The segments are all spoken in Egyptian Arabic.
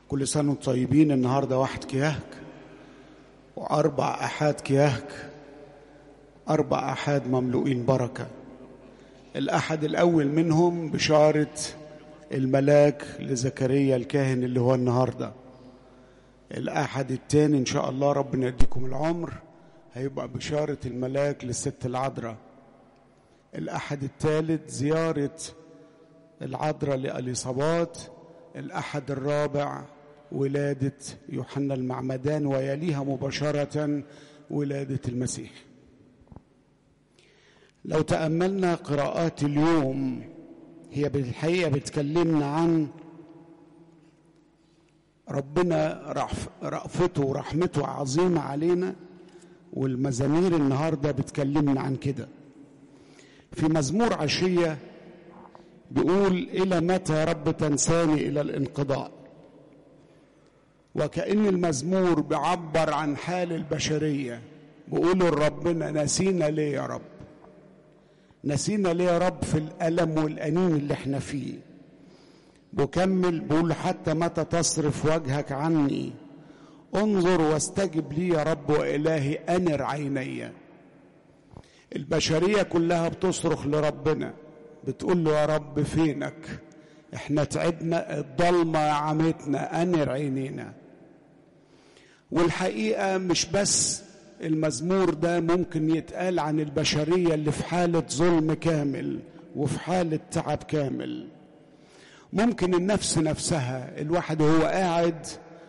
كل سنة وانتم طيبين النهاردة واحد كيهك وأربع أحاد كيهك أربع أحاد مملوئين بركة الأحد الأول منهم بشارة الملاك لزكريا الكاهن اللي هو النهاردة الأحد التاني إن شاء الله ربنا يديكم العمر هيبقى بشارة الملاك للست العذراء الأحد الثالث زيارة العذراء لأليصابات الأحد الرابع ولادة يوحنا المعمدان ويليها مباشرة ولادة المسيح لو تأملنا قراءات اليوم هي بالحقيقة بتكلمنا عن ربنا رأفته ورحمته عظيمة علينا والمزامير النهاردة بتكلمنا عن كده في مزمور عشية بيقول إلى متى يا رب تنساني إلى الانقضاء وكأن المزمور بيعبر عن حال البشرية بيقولوا لربنا نسينا ليه يا رب نسينا ليه يا رب في الألم والأنين اللي احنا فيه بكمل بقول حتى متى تصرف وجهك عني انظر واستجب لي يا رب وإلهي أنر عيني البشرية كلها بتصرخ لربنا بتقول له يا رب فينك احنا تعبنا الضلمة عمتنا أنر عينينا والحقيقة مش بس المزمور ده ممكن يتقال عن البشرية اللي في حالة ظلم كامل وفي حالة تعب كامل ممكن النفس نفسها الواحد وهو قاعد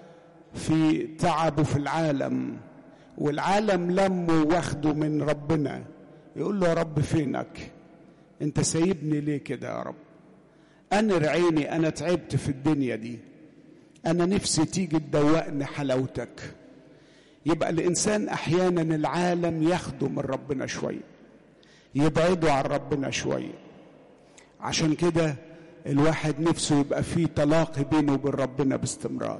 في تعبه في العالم والعالم لمه واخده من ربنا يقول له يا رب فينك انت سايبني ليه كده يا رب انا عيني انا تعبت في الدنيا دي انا نفسي تيجي تدوقني حلاوتك يبقى الانسان احيانا العالم ياخده من ربنا شويه يبعده عن ربنا شويه عشان كده الواحد نفسه يبقى فيه تلاقي بينه وبين ربنا باستمرار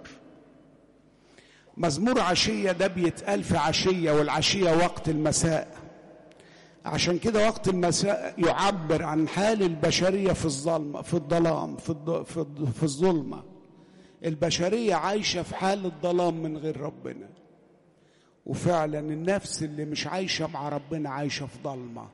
مزمور عشية ده بيتقال في عشية والعشية وقت المساء عشان كده وقت المساء يعبر عن حال البشرية في الظلمة في الظلام في, الض... في, الض... في الظلمة البشرية عايشة في حال الظلام من غير ربنا وفعلا النفس اللي مش عايشة مع ربنا عايشة في ظلمة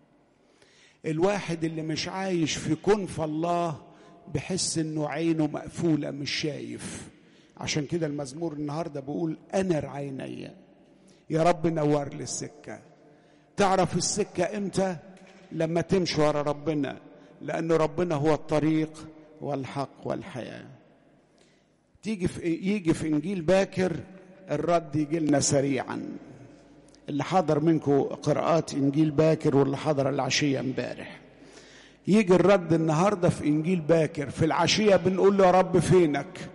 الواحد اللي مش عايش في كنف الله بحس انه عينه مقفولة مش شايف عشان كده المزمور النهارده بيقول انر عيني يا رب نور لي السكه تعرف السكه امتى لما تمشي ورا ربنا لان ربنا هو الطريق والحق والحياه تيجي في يجي في انجيل باكر الرد يجي لنا سريعا اللي حضر منكم قراءات انجيل باكر واللي حضر العشيه امبارح يجي الرد النهارده في انجيل باكر في العشيه بنقول له يا رب فينك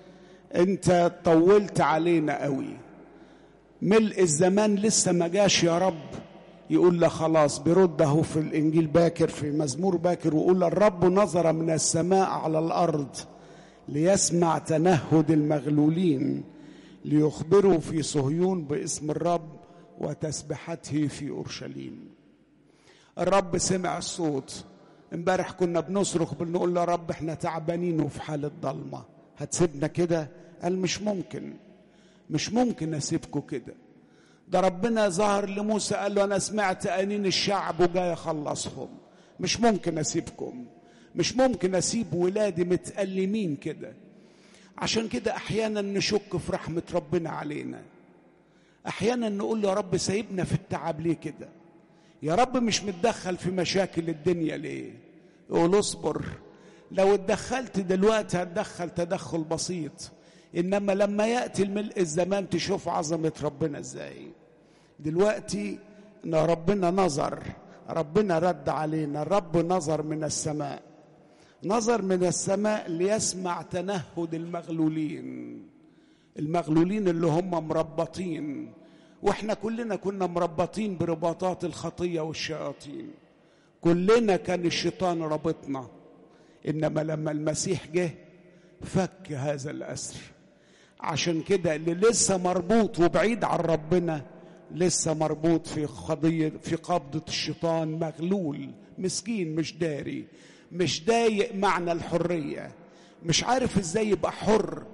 انت طولت علينا قوي ملء الزمان لسه ما جاش يا رب يقول له خلاص برده في الانجيل باكر في مزمور باكر ويقول الرب نظر من السماء على الارض ليسمع تنهد المغلولين ليخبروا في صهيون باسم الرب وتسبحته في اورشليم الرب سمع الصوت امبارح كنا بنصرخ بنقول له يا رب احنا تعبانين وفي حاله ضلمه هتسيبنا كده قال مش ممكن مش ممكن اسيبكم كده ده ربنا ظهر لموسى قال له انا سمعت انين الشعب وجاي اخلصهم مش ممكن اسيبكم مش ممكن اسيب ولادي متألمين كده عشان كده احيانا نشك في رحمة ربنا علينا احيانا نقول له يا رب سايبنا في التعب ليه كده يا رب مش متدخل في مشاكل الدنيا ليه يقول اصبر لو اتدخلت دلوقتي هتدخل تدخل بسيط انما لما ياتي الملء الزمان تشوف عظمه ربنا ازاي دلوقتي ان ربنا نظر ربنا رد علينا الرب نظر من السماء نظر من السماء ليسمع تنهد المغلولين المغلولين اللي هم مربطين واحنا كلنا كنا مربطين برباطات الخطيه والشياطين كلنا كان الشيطان رابطنا انما لما المسيح جه فك هذا الاسر عشان كده اللي لسه مربوط وبعيد عن ربنا لسه مربوط في قضيه في قبضه الشيطان مغلول مسكين مش داري مش ضايق معنى الحريه مش عارف ازاي يبقى حر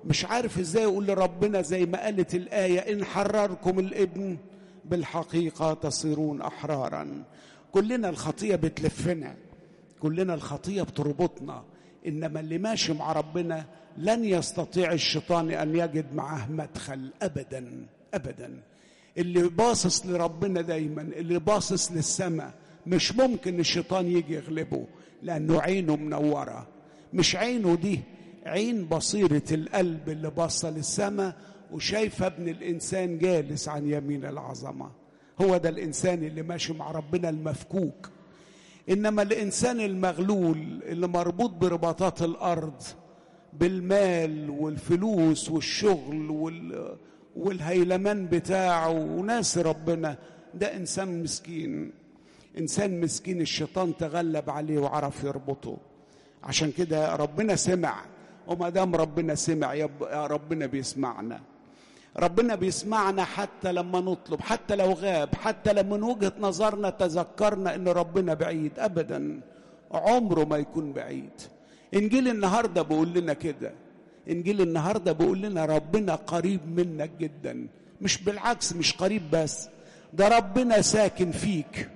مش عارف ازاي يقول لربنا زي ما قالت الآية إن حرركم الابن بالحقيقة تصيرون أحرارا كلنا الخطية بتلفنا كلنا الخطية بتربطنا إنما اللي ماشي مع ربنا لن يستطيع الشيطان أن يجد معه مدخل أبدا أبدا اللي باصص لربنا دايما اللي باصص للسماء مش ممكن الشيطان يجي يغلبه لأنه عينه منورة مش عينه دي عين بصيرة القلب اللي باصة للسماء وشايفة ابن الإنسان جالس عن يمين العظمة هو ده الإنسان اللي ماشي مع ربنا المفكوك إنما الإنسان المغلول اللي مربوط برباطات الأرض بالمال والفلوس والشغل وال والهيلمان بتاعه وناس ربنا ده إنسان مسكين إنسان مسكين الشيطان تغلب عليه وعرف يربطه عشان كده ربنا سمع وما دام ربنا سمع يا ربنا بيسمعنا ربنا بيسمعنا حتى لما نطلب حتى لو غاب حتى لما من وجهة نظرنا تذكرنا ان ربنا بعيد ابدا عمره ما يكون بعيد انجيل النهارده بيقول لنا كده انجيل النهارده بيقول لنا ربنا قريب منك جدا مش بالعكس مش قريب بس ده ربنا ساكن فيك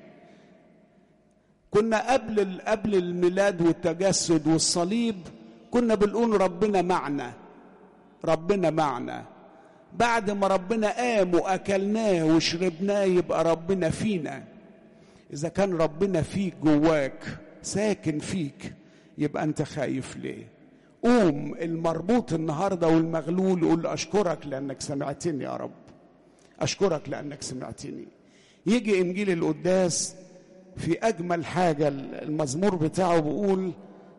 كنا قبل قبل الميلاد والتجسد والصليب كنا بنقول ربنا معنا ربنا معنا بعد ما ربنا قام واكلناه وشربناه يبقى ربنا فينا اذا كان ربنا فيك جواك ساكن فيك يبقى انت خايف ليه قوم المربوط النهارده والمغلول قول اشكرك لانك سمعتني يا رب اشكرك لانك سمعتني يجي انجيل القداس في اجمل حاجه المزمور بتاعه بيقول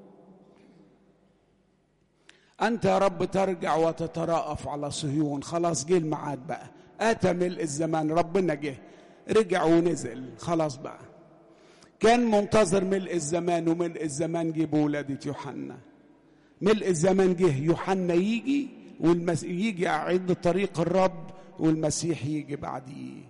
انت يا رب ترجع وتتراءف على صهيون خلاص جه الميعاد بقى اتى ملء الزمان ربنا جه رجع ونزل خلاص بقى كان منتظر ملء الزمان وملء الزمان جه بولادة يوحنا ملء الزمان جه يوحنا يجي والمس... يجي عند طريق الرب والمسيح يجي بعديه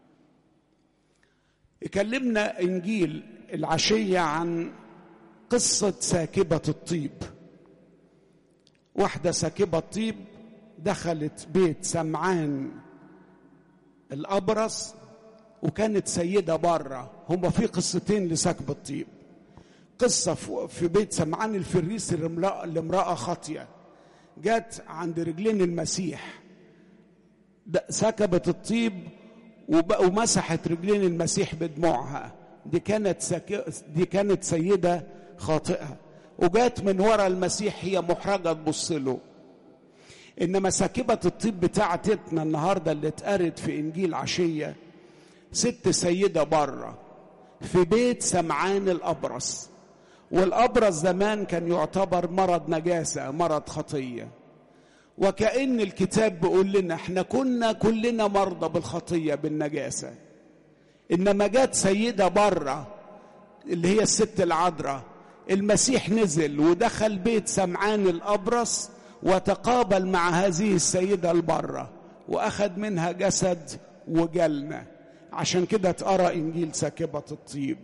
يكلمنا انجيل العشيه عن قصه ساكبه الطيب واحده ساكبه طيب دخلت بيت سمعان الابرص وكانت سيده بره هما في قصتين لسكب الطيب قصه في بيت سمعان الفريسي لامراه خاطيه جت عند رجلين المسيح سكبت الطيب ومسحت رجلين المسيح بدموعها دي كانت سك... دي كانت سيده خاطئه وجات من ورا المسيح هي محرجه تبص له انما ساكبه الطيب بتاعتنا النهارده اللي اتقرت في انجيل عشيه ست سيده بره في بيت سمعان الابرص والابرص زمان كان يعتبر مرض نجاسه مرض خطيه وكأن الكتاب بيقول لنا احنا كنا كلنا مرضى بالخطية بالنجاسة إنما جت سيدة بره اللي هي الست العذراء المسيح نزل ودخل بيت سمعان الأبرص وتقابل مع هذه السيدة البرة وأخذ منها جسد وجلنا عشان كده تقرأ إنجيل ساكبة الطيب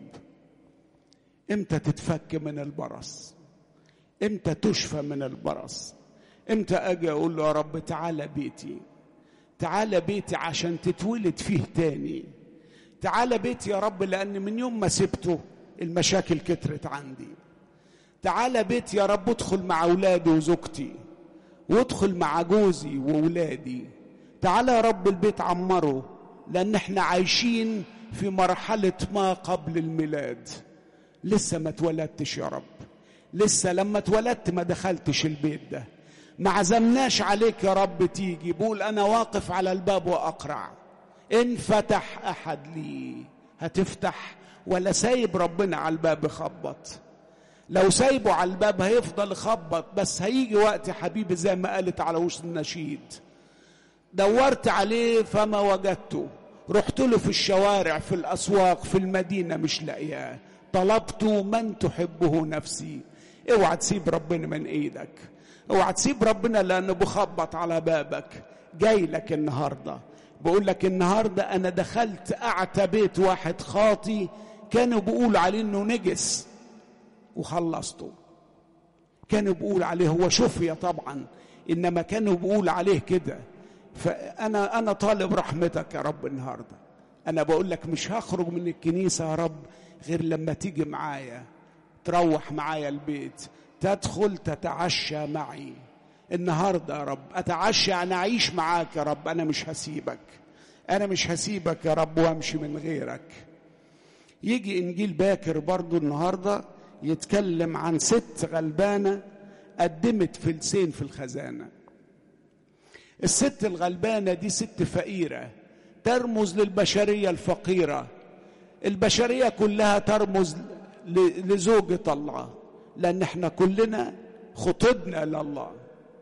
امتى تتفك من البرص امتى تشفى من البرص امتى اجي اقول له يا رب تعالى بيتي تعالى بيتي عشان تتولد فيه تاني تعالى بيتي يا رب لان من يوم ما سبته المشاكل كترت عندي تعالى بيتي يا رب ادخل مع اولادي وزوجتي وادخل مع جوزي واولادي تعالى يا رب البيت عمره لان احنا عايشين في مرحله ما قبل الميلاد لسه ما اتولدتش يا رب لسه لما اتولدت ما دخلتش البيت ده ما عزمناش عليك يا رب تيجي بقول انا واقف على الباب واقرع ان فتح احد لي هتفتح ولا سايب ربنا على الباب يخبط لو سايبه على الباب هيفضل يخبط بس هيجي وقت يا حبيبي زي ما قالت على وش النشيد دورت عليه فما وجدته رحت له في الشوارع في الاسواق في المدينه مش لاقياه طلبت من تحبه نفسي اوعى تسيب ربنا من ايدك اوعى تسيب ربنا لانه بخبط على بابك جاي لك النهارده بقول لك النهارده انا دخلت اعتى بيت واحد خاطي كانوا بيقولوا عليه انه نجس وخلصته كانوا بيقول عليه هو شفية طبعا انما كانوا بيقول عليه كده فانا انا طالب رحمتك يا رب النهارده انا بقول لك مش هخرج من الكنيسه يا رب غير لما تيجي معايا تروح معايا البيت تدخل تتعشى معي النهارده يا رب اتعشى يعني اعيش معاك يا رب انا مش هسيبك انا مش هسيبك يا رب وامشي من غيرك يجي انجيل باكر برضو النهارده يتكلم عن ست غلبانه قدمت فلسين في الخزانه الست الغلبانه دي ست فقيره ترمز للبشريه الفقيره البشريه كلها ترمز لزوجة الله لأن احنا كلنا خطبنا لله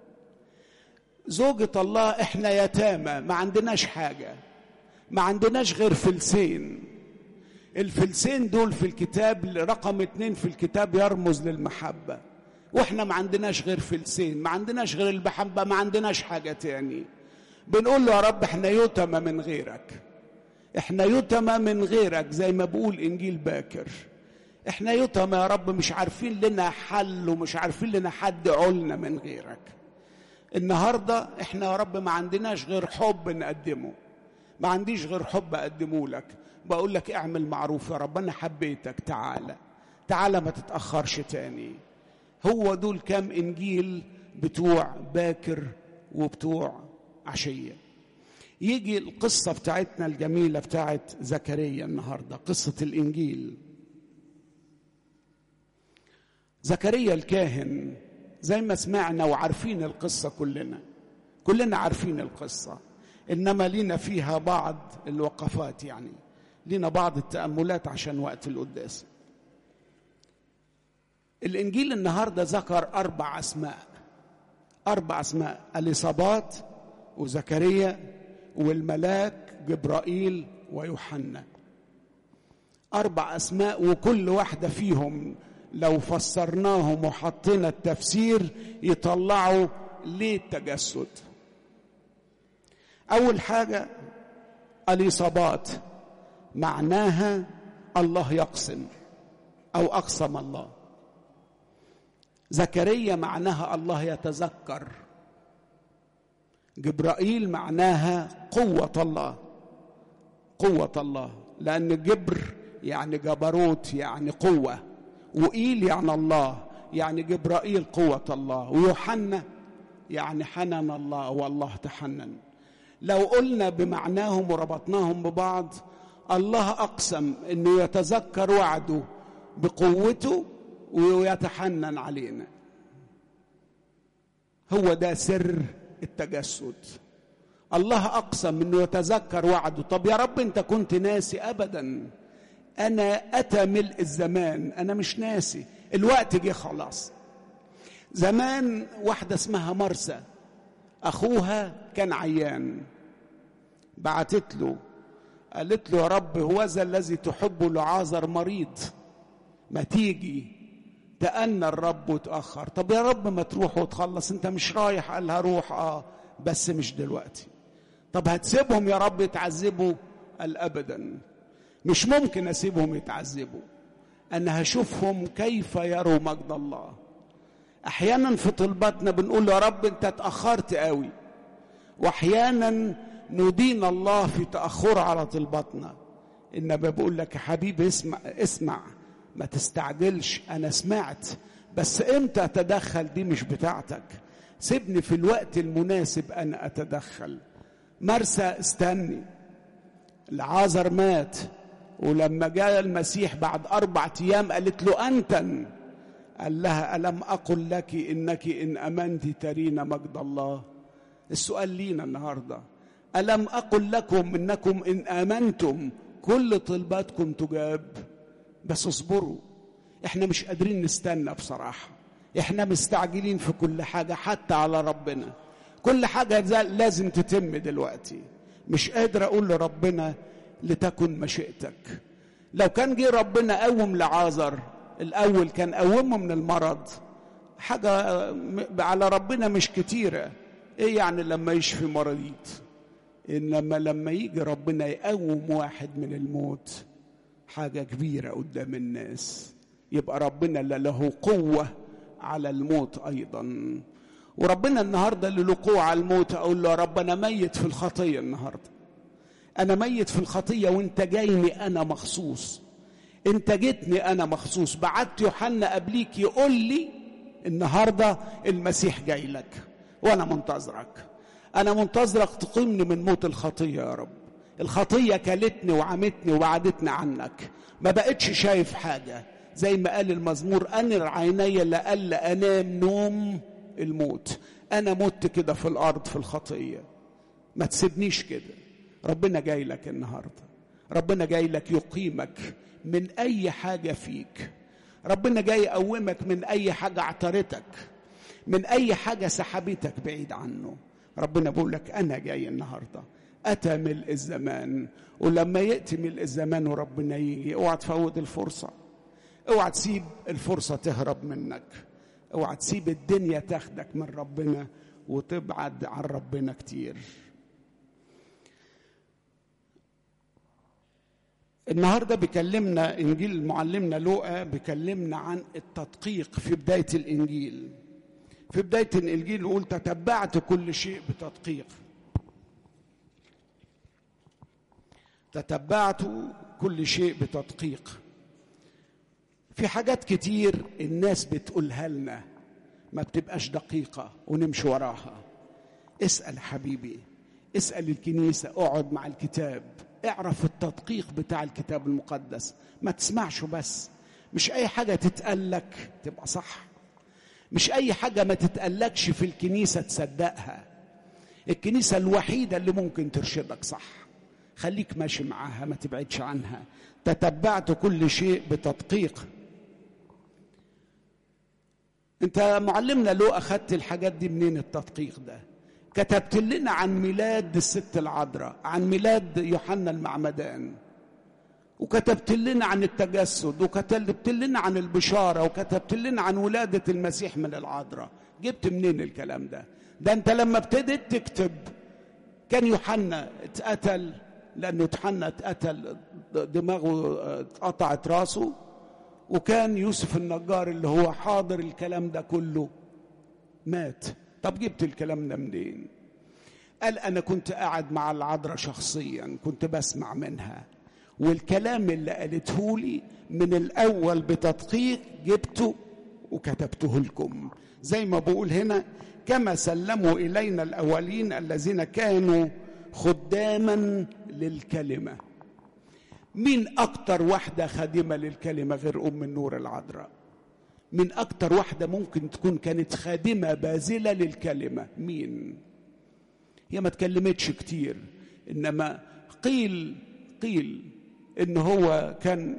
زوجة الله احنا يتامى ما عندناش حاجة ما عندناش غير فلسين الفلسين دول في الكتاب رقم اتنين في الكتاب يرمز للمحبة واحنا ما عندناش غير فلسين ما عندناش غير المحبة ما عندناش حاجة تاني بنقول له يا رب احنا يتمى من غيرك احنا يتمى من غيرك زي ما بقول انجيل باكر احنا يتمى يا رب مش عارفين لنا حل ومش عارفين لنا حد علنا من غيرك النهارده احنا يا رب ما عندناش غير حب نقدمه ما عنديش غير حب اقدمه لك بقول لك اعمل معروف يا رب انا حبيتك تعالى تعالى ما تتاخرش تاني هو دول كام انجيل بتوع باكر وبتوع عشيه يجي القصه بتاعتنا الجميله بتاعت زكريا النهارده قصه الانجيل زكريا الكاهن زي ما سمعنا وعارفين القصه كلنا كلنا عارفين القصه انما لينا فيها بعض الوقفات يعني لينا بعض التاملات عشان وقت القداس الانجيل النهارده ذكر اربع اسماء اربع اسماء اليصابات وزكريا والملاك جبرائيل ويوحنا اربع اسماء وكل واحده فيهم لو فسرناهم وحطينا التفسير يطلعوا ليه التجسد اول حاجه اليصابات معناها الله يقسم او اقسم الله زكريا معناها الله يتذكر جبرائيل معناها قوه الله قوه الله لان جبر يعني جبروت يعني قوه وإيل يعني الله يعني جبرائيل قوة الله ويوحنا يعني حنن الله والله تحنن لو قلنا بمعناهم وربطناهم ببعض الله أقسم أنه يتذكر وعده بقوته ويتحنن علينا هو ده سر التجسد الله أقسم أنه يتذكر وعده طب يا رب أنت كنت ناسي أبداً انا اتى ملء الزمان انا مش ناسي الوقت جه خلاص زمان واحده اسمها مرسى اخوها كان عيان بعتت له قالت له يا رب هو ذا الذي تحبه لعازر مريض ما تيجي تأنى الرب وتأخر طب يا رب ما تروح وتخلص انت مش رايح قال لها روح اه بس مش دلوقتي طب هتسيبهم يا رب يتعذبوا قال ابدا مش ممكن اسيبهم يتعذبوا انا هشوفهم كيف يروا مجد الله احيانا في طلباتنا بنقول يا رب انت اتاخرت قوي واحيانا ندين الله في تاخر على طلباتنا انما بقول لك يا حبيبي اسمع اسمع ما تستعجلش انا سمعت بس امتى اتدخل دي مش بتاعتك سيبني في الوقت المناسب انا اتدخل مرسى استني العازر مات ولما جاء المسيح بعد أربعة أيام قالت له أنتن قال لها ألم أقل لك إنك إن أمنت ترين مجد الله السؤال لينا النهاردة ألم أقل لكم إنكم إن آمنتم كل طلباتكم تجاب بس اصبروا احنا مش قادرين نستنى بصراحة احنا مستعجلين في كل حاجة حتى على ربنا كل حاجة لازم تتم دلوقتي مش قادر أقول لربنا لتكن مشيئتك لو كان جه ربنا قوم لعازر الاول كان قومه من المرض حاجه على ربنا مش كتيره ايه يعني لما يشفي مريض انما لما يجي ربنا يقوم واحد من الموت حاجه كبيره قدام الناس يبقى ربنا له قوه على الموت ايضا وربنا النهارده للوقوع على الموت اقول له يا رب انا ميت في الخطيه النهارده انا ميت في الخطيه وانت جايني انا مخصوص انت جيتني انا مخصوص بعت يوحنا قبليك يقول لي النهارده المسيح جاي لك وانا منتظرك انا منتظرك تقيمني من موت الخطيه يا رب الخطيه كلتني وعمتني وبعدتني عنك ما بقتش شايف حاجه زي ما قال المزمور انر عيني لألا انام نوم الموت انا مت كده في الارض في الخطيه ما تسيبنيش كده ربنا جاي لك النهارده ربنا جاي لك يقيمك من اي حاجه فيك ربنا جاي يقومك من اي حاجه اعترتك من اي حاجه سحبتك بعيد عنه ربنا بيقول لك انا جاي النهارده اتى ملء الزمان ولما ياتي ملء الزمان وربنا يجي اوعى تفوت الفرصه اوعى تسيب الفرصه تهرب منك اوعى تسيب الدنيا تاخدك من ربنا وتبعد عن ربنا كتير النهارده بيكلمنا انجيل معلمنا لوقا بيكلمنا عن التدقيق في بدايه الانجيل في بدايه الانجيل يقول تتبعت كل شيء بتدقيق تتبعت كل شيء بتدقيق في حاجات كتير الناس بتقولها لنا ما بتبقاش دقيقة ونمشي وراها اسأل حبيبي اسأل الكنيسة اقعد مع الكتاب اعرف التدقيق بتاع الكتاب المقدس ما تسمعش بس مش اي حاجة تتقلك تبقى صح مش اي حاجة ما تتقلكش في الكنيسة تصدقها الكنيسة الوحيدة اللي ممكن ترشدك صح خليك ماشي معاها ما تبعدش عنها تتبعت كل شيء بتدقيق انت معلمنا لو اخدت الحاجات دي منين التدقيق ده كتبت لنا عن ميلاد الست العذراء عن ميلاد يوحنا المعمدان وكتبت لنا عن التجسد وكتبت لنا عن البشارة وكتبت لنا عن ولادة المسيح من العذراء جبت منين الكلام ده ده انت لما ابتديت تكتب كان يوحنا اتقتل لانه يوحنا اتقتل دماغه اتقطعت راسه وكان يوسف النجار اللي هو حاضر الكلام ده كله مات طب جبت الكلام ده منين قال انا كنت قاعد مع العذراء شخصيا كنت بسمع منها والكلام اللي قالته لي من الاول بتدقيق جبته وكتبته لكم زي ما بقول هنا كما سلموا الينا الاولين الذين كانوا خداما للكلمه مين اكتر واحده خادمه للكلمه غير ام النور العذراء من اكتر واحده ممكن تكون كانت خادمه باذله للكلمه مين هي ما تكلمتش كتير انما قيل قيل ان هو كان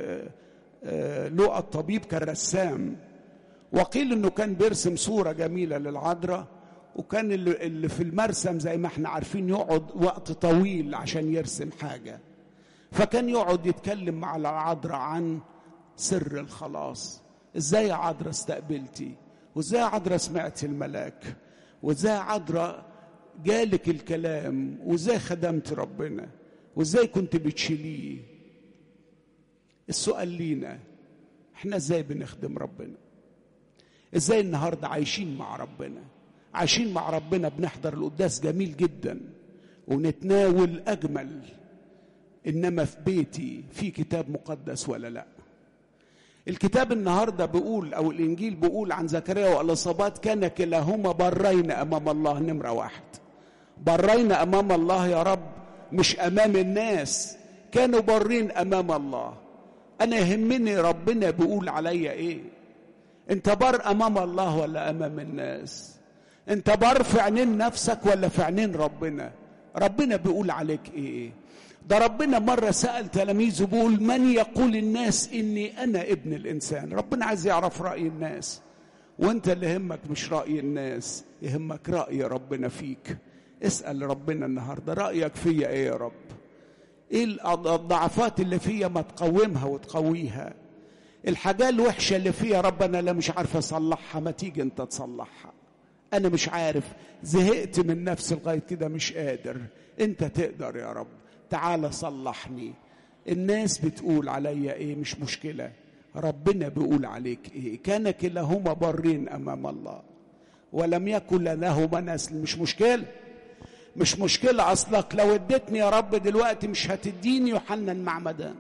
لقى الطبيب كان رسام وقيل انه كان بيرسم صوره جميله للعذراء وكان اللي في المرسم زي ما احنا عارفين يقعد وقت طويل عشان يرسم حاجه فكان يقعد يتكلم مع العذراء عن سر الخلاص ازاي يا عذراء استقبلتي وازاي يا عذراء سمعت الملاك وازاي يا عذراء جالك الكلام وازاي خدمت ربنا وازاي كنت بتشيليه السؤال لينا احنا ازاي بنخدم ربنا ازاي النهارده عايشين مع ربنا عايشين مع ربنا بنحضر القداس جميل جدا ونتناول اجمل انما في بيتي في كتاب مقدس ولا لا الكتاب النهارده بيقول او الانجيل بيقول عن زكريا واليصابات كان كلاهما برين امام الله نمره واحد برين امام الله يا رب مش امام الناس كانوا برين امام الله انا يهمني ربنا بيقول عليا ايه انت بر امام الله ولا امام الناس انت بر في عينين نفسك ولا في عينين ربنا ربنا بيقول عليك ايه ده ربنا مرة سأل تلاميذه بيقول من يقول الناس إني أنا ابن الإنسان ربنا عايز يعرف رأي الناس وانت اللي يهمك مش رأي الناس يهمك رأي ربنا فيك اسأل ربنا النهاردة رأيك فيا ايه يا رب ايه الضعفات اللي فيا ما تقومها وتقويها الحاجة الوحشة اللي فيها ربنا لا مش عارف اصلحها ما تيجي انت تصلحها انا مش عارف زهقت من نفسي لغاية كده مش قادر انت تقدر يا رب تعال صلحني الناس بتقول عليا ايه مش مشكله ربنا بيقول عليك ايه كان كلاهما برين امام الله ولم يكن لهما نسل مش مشكلة مش مشكلة أصلك لو اديتني يا رب دلوقتي مش هتديني يوحنا المعمدان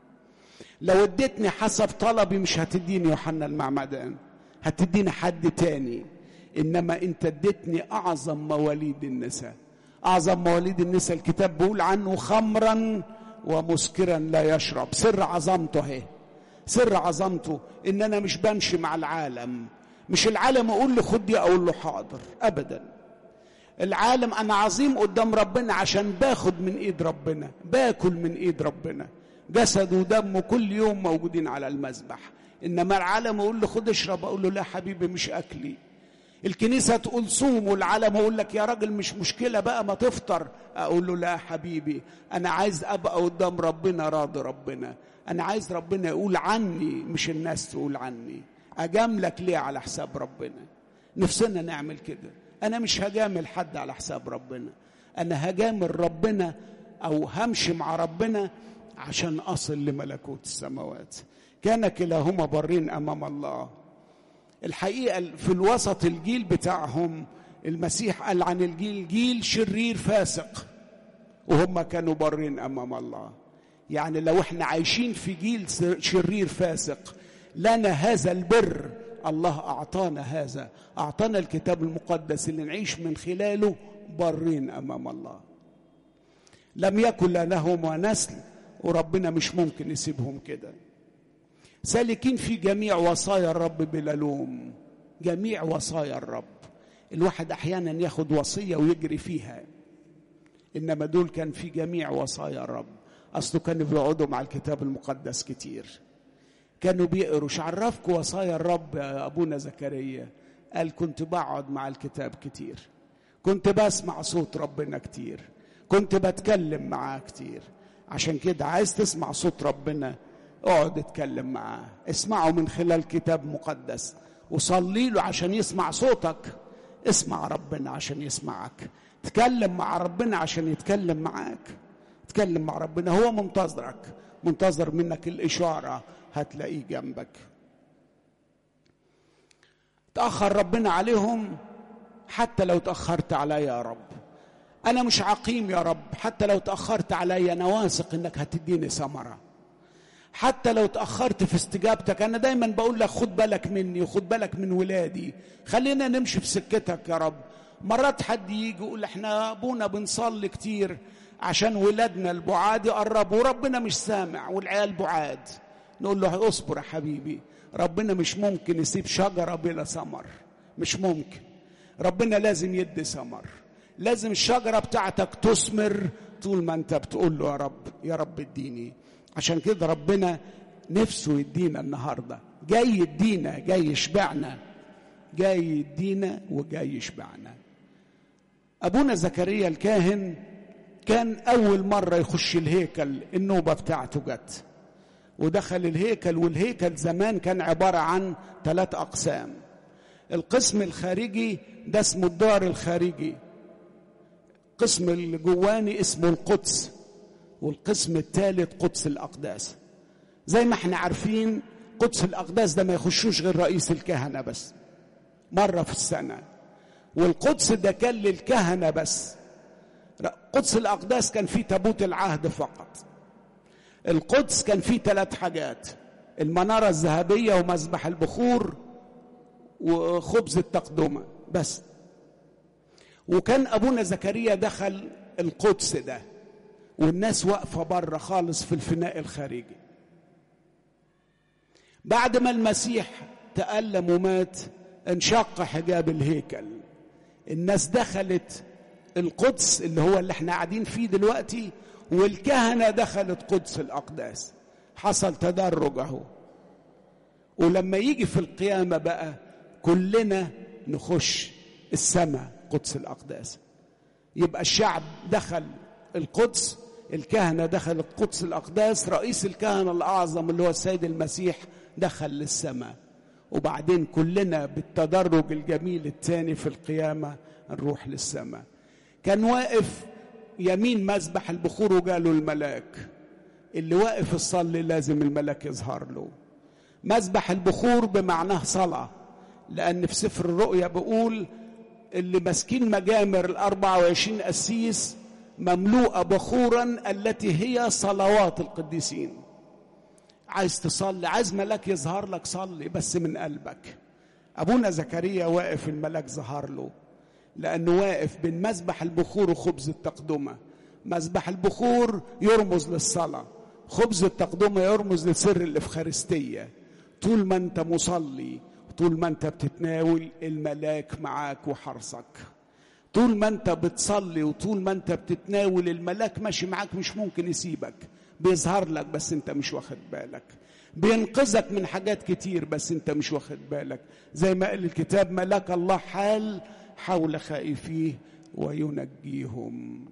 لو اديتني حسب طلبي مش هتديني يوحنا المعمدان هتديني حد تاني انما انت اديتني اعظم مواليد النساء اعظم مواليد النساء الكتاب بيقول عنه خمرا ومسكرا لا يشرب سر عظمته اهي سر عظمته ان انا مش بمشي مع العالم مش العالم اقول له خد دي اقول له حاضر ابدا العالم انا عظيم قدام ربنا عشان باخد من ايد ربنا باكل من ايد ربنا جسد ودمه كل يوم موجودين على المذبح انما العالم اقول له خد اشرب اقول له لا حبيبي مش اكلي الكنيسة تقول صوم والعالم أقول لك يا راجل مش مشكلة بقى ما تفطر أقول له لا حبيبي أنا عايز أبقى قدام ربنا راضي ربنا أنا عايز ربنا يقول عني مش الناس تقول عني أجاملك ليه على حساب ربنا نفسنا نعمل كده أنا مش هجامل حد على حساب ربنا أنا هجامل ربنا أو همشي مع ربنا عشان أصل لملكوت السماوات كان كلاهما برين أمام الله الحقيقة في الوسط الجيل بتاعهم المسيح قال عن الجيل جيل شرير فاسق وهم كانوا برين أمام الله يعني لو احنا عايشين في جيل شرير فاسق لنا هذا البر الله أعطانا هذا أعطانا الكتاب المقدس اللي نعيش من خلاله برين أمام الله لم يكن لهم نسل وربنا مش ممكن يسيبهم كده سالكين في جميع وصايا الرب بلا لوم جميع وصايا الرب الواحد احيانا ياخد وصيه ويجري فيها انما دول كان في جميع وصايا الرب اصله كانوا بيقعدوا مع الكتاب المقدس كتير كانوا بيقروا عرفكوا وصايا الرب يا ابونا زكريا قال كنت بقعد مع الكتاب كتير كنت بسمع صوت ربنا كتير كنت بتكلم معاه كتير عشان كده عايز تسمع صوت ربنا اقعد اتكلم معاه اسمعه من خلال كتاب مقدس وصلي له عشان يسمع صوتك اسمع ربنا عشان يسمعك تكلم مع ربنا عشان يتكلم معاك تكلم مع ربنا هو منتظرك منتظر منك الإشارة هتلاقيه جنبك تأخر ربنا عليهم حتى لو تأخرت عليا يا رب أنا مش عقيم يا رب حتى لو تأخرت عليا أنا واثق إنك هتديني ثمرة حتى لو تأخرت في استجابتك أنا دايما بقول لك خد بالك مني وخد بالك من ولادي خلينا نمشي في سكتك يا رب مرات حد يجي يقول احنا أبونا بنصلي كتير عشان ولادنا البعاد يقربوا وربنا مش سامع والعيال بعاد نقول له اصبر يا حبيبي ربنا مش ممكن يسيب شجرة بلا ثمر مش ممكن ربنا لازم يدي ثمر لازم الشجرة بتاعتك تثمر طول ما انت بتقول له يا رب يا رب اديني عشان كده ربنا نفسه يدينا النهارده جاي يدينا جاي يشبعنا جاي يدينا وجاي يشبعنا ابونا زكريا الكاهن كان اول مره يخش الهيكل النوبه بتاعته جت ودخل الهيكل والهيكل زمان كان عباره عن ثلاث اقسام القسم الخارجي ده اسمه الدار الخارجي القسم الجواني اسمه القدس والقسم الثالث قدس الأقداس زي ما احنا عارفين قدس الأقداس ده ما يخشوش غير رئيس الكهنة بس مرة في السنة والقدس ده كان للكهنة بس قدس الأقداس كان فيه تابوت العهد فقط القدس كان فيه ثلاث حاجات المنارة الذهبية ومذبح البخور وخبز التقدمة بس وكان أبونا زكريا دخل القدس ده والناس واقفه بره خالص في الفناء الخارجي بعد ما المسيح تألم ومات انشق حجاب الهيكل الناس دخلت القدس اللي هو اللي احنا قاعدين فيه دلوقتي والكهنة دخلت قدس الأقداس حصل تدرج اهو ولما يجي في القيامة بقى كلنا نخش السماء قدس الأقداس يبقى الشعب دخل القدس الكهنة دخل القدس الأقداس رئيس الكهنة الأعظم اللي هو السيد المسيح دخل للسماء وبعدين كلنا بالتدرج الجميل الثاني في القيامة نروح للسماء كان واقف يمين مذبح البخور وجاله الملاك اللي واقف يصلي لازم الملاك يظهر له مذبح البخور بمعناه صلاة لأن في سفر الرؤيا بيقول اللي ماسكين مجامر ال 24 قسيس مملوءة بخورا التي هي صلوات القديسين عايز تصلي عايز ملاك يظهر لك صلي بس من قلبك ابونا زكريا واقف الملاك ظهر له لانه واقف بين مذبح البخور وخبز التقدمه مذبح البخور يرمز للصلاه خبز التقدمه يرمز لسر الافخارستيه طول ما انت مصلي طول ما انت بتتناول الملاك معاك وحرصك طول ما انت بتصلي وطول ما انت بتتناول الملاك ماشي معاك مش ممكن يسيبك بيظهر لك بس انت مش واخد بالك بينقذك من حاجات كتير بس انت مش واخد بالك زي ما قال الكتاب ملاك الله حال حول خائفيه وينجيهم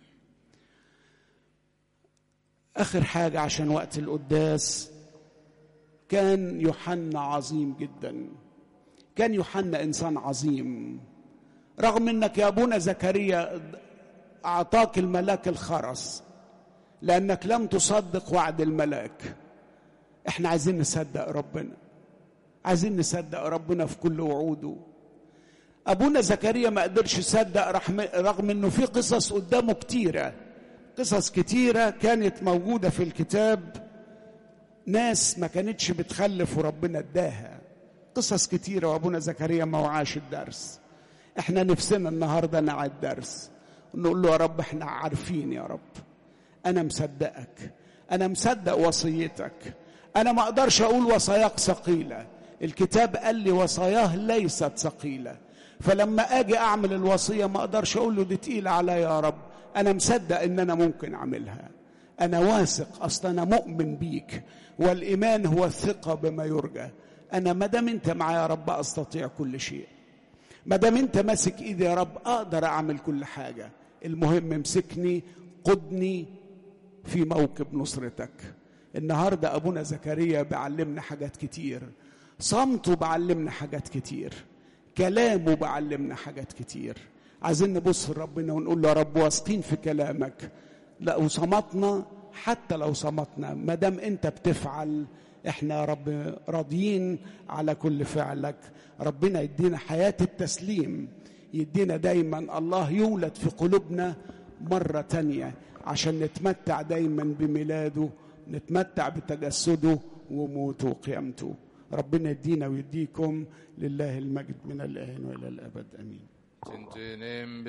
اخر حاجه عشان وقت القداس كان يوحنا عظيم جدا كان يوحنا انسان عظيم رغم انك يا ابونا زكريا اعطاك الملاك الخرس لانك لم تصدق وعد الملاك احنا عايزين نصدق ربنا عايزين نصدق ربنا في كل وعوده ابونا زكريا ما قدرش يصدق رغم انه في قصص قدامه كتيره قصص كتيره كانت موجوده في الكتاب ناس ما كانتش بتخلف وربنا اداها قصص كتيره وابونا زكريا ما وعاش الدرس احنا نفسنا النهارده نعد درس نقول له يا رب احنا عارفين يا رب انا مصدقك انا مصدق وصيتك انا ما اقدرش اقول وصاياك ثقيله الكتاب قال لي وصاياه ليست ثقيله فلما اجي اعمل الوصيه ما اقدرش اقول له دي تقيله عليا يا رب انا مصدق ان انا ممكن اعملها انا واثق اصلا انا مؤمن بيك والايمان هو الثقه بما يرجى انا ما دام انت معايا يا رب استطيع كل شيء ما دام انت ماسك ايدي يا رب اقدر اعمل كل حاجه المهم امسكني قدني في موكب نصرتك النهارده ابونا زكريا بيعلمنا حاجات كتير صمته بعلمنا حاجات كتير كلامه بعلمنا حاجات كتير عايزين نبص لربنا ونقول له يا رب واثقين في كلامك لو صمتنا حتى لو صمتنا ما دام انت بتفعل احنا يا رب راضيين على كل فعلك ربنا يدينا حياه التسليم يدينا دايما الله يولد في قلوبنا مره تانيه عشان نتمتع دايما بميلاده نتمتع بتجسده وموته وقيامته ربنا يدينا ويديكم لله المجد من الآن وإلى الأبد أمين